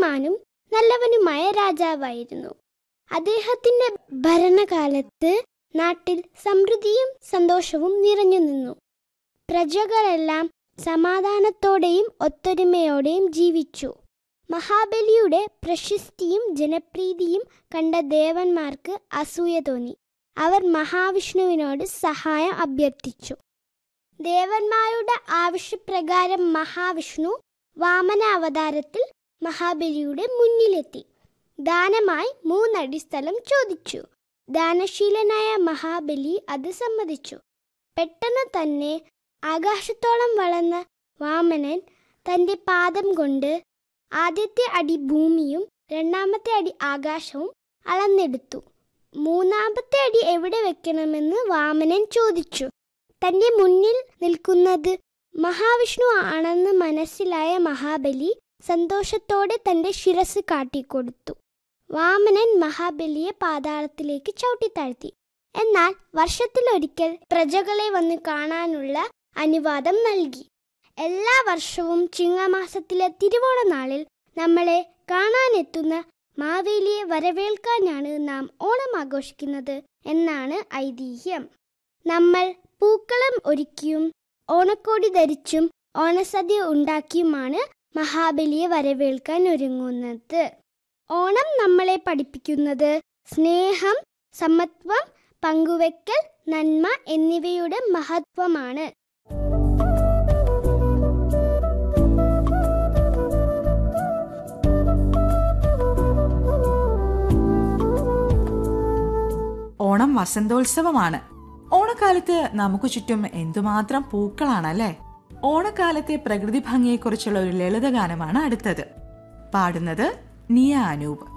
നീതിമാനും നല്ലവനുമായ രാജാവായിരുന്നു അദ്ദേഹത്തിന്റെ ഭരണകാലത്ത് നാട്ടിൽ സമൃദ്ധിയും സന്തോഷവും നിറഞ്ഞു നിന്നു പ്രജകളെല്ലാം സമാധാനത്തോടെയും ഒത്തൊരുമയോടെയും ജീവിച്ചു മഹാബലിയുടെ പ്രശസ്തിയും ജനപ്രീതിയും കണ്ട ദേവന്മാർക്ക് അസൂയ തോന്നി അവർ മഹാവിഷ്ണുവിനോട് സഹായം അഭ്യർത്ഥിച്ചു ദേവന്മാരുടെ ആവശ്യപ്രകാരം മഹാവിഷ്ണു വാമന അവതാരത്തിൽ മഹാബലിയുടെ മുന്നിലെത്തി ദാനമായി മൂന്നടി സ്ഥലം ചോദിച്ചു ദാനശീലനായ മഹാബലി അത് സമ്മതിച്ചു പെട്ടെന്ന് തന്നെ ആകാശത്തോളം വളർന്ന വാമനൻ തന്റെ പാദം കൊണ്ട് ആദ്യത്തെ അടി ഭൂമിയും രണ്ടാമത്തെ അടി ആകാശവും അളന്നെടുത്തു മൂന്നാമത്തെ അടി എവിടെ വെക്കണമെന്ന് വാമനൻ ചോദിച്ചു തന്റെ മുന്നിൽ നിൽക്കുന്നത് മഹാവിഷ്ണു ആണെന്ന് മനസ്സിലായ മഹാബലി സന്തോഷത്തോടെ തന്റെ ശിരസ് കാട്ടിക്കൊടുത്തു വാമനൻ മഹാബലിയെ പാതാളത്തിലേക്ക് ചവിട്ടിത്താഴ്ത്തി എന്നാൽ വർഷത്തിലൊരിക്കൽ പ്രജകളെ വന്ന് കാണാനുള്ള അനുവാദം നൽകി എല്ലാ വർഷവും ചിങ്ങമാസത്തിലെ തിരുവോണ നാളിൽ നമ്മളെ കാണാനെത്തുന്ന മാവേലിയെ വരവേൽക്കാനാണ് നാം ഓണം ആഘോഷിക്കുന്നത് എന്നാണ് ഐതിഹ്യം നമ്മൾ പൂക്കളം ഒരുക്കിയും ഓണക്കോടി ധരിച്ചും ഓണസദ്യ ഉണ്ടാക്കിയുമാണ് മഹാബലിയെ വരവേൽക്കാൻ ഒരുങ്ങുന്നത് ഓണം നമ്മളെ പഠിപ്പിക്കുന്നത് സ്നേഹം സമത്വം പങ്കുവെക്കൽ നന്മ എന്നിവയുടെ മഹത്വമാണ് ഓണം വസന്തോത്സവമാണ് ഓണക്കാലത്ത് നമുക്ക് ചുറ്റും എന്തുമാത്രം പൂക്കളാണല്ലേ ഓണക്കാലത്തെ പ്രകൃതി ഭംഗിയെക്കുറിച്ചുള്ള ഒരു ലളിതഗാനമാണ് അടുത്തത് പാടുന്നത് നിയ അനൂപ്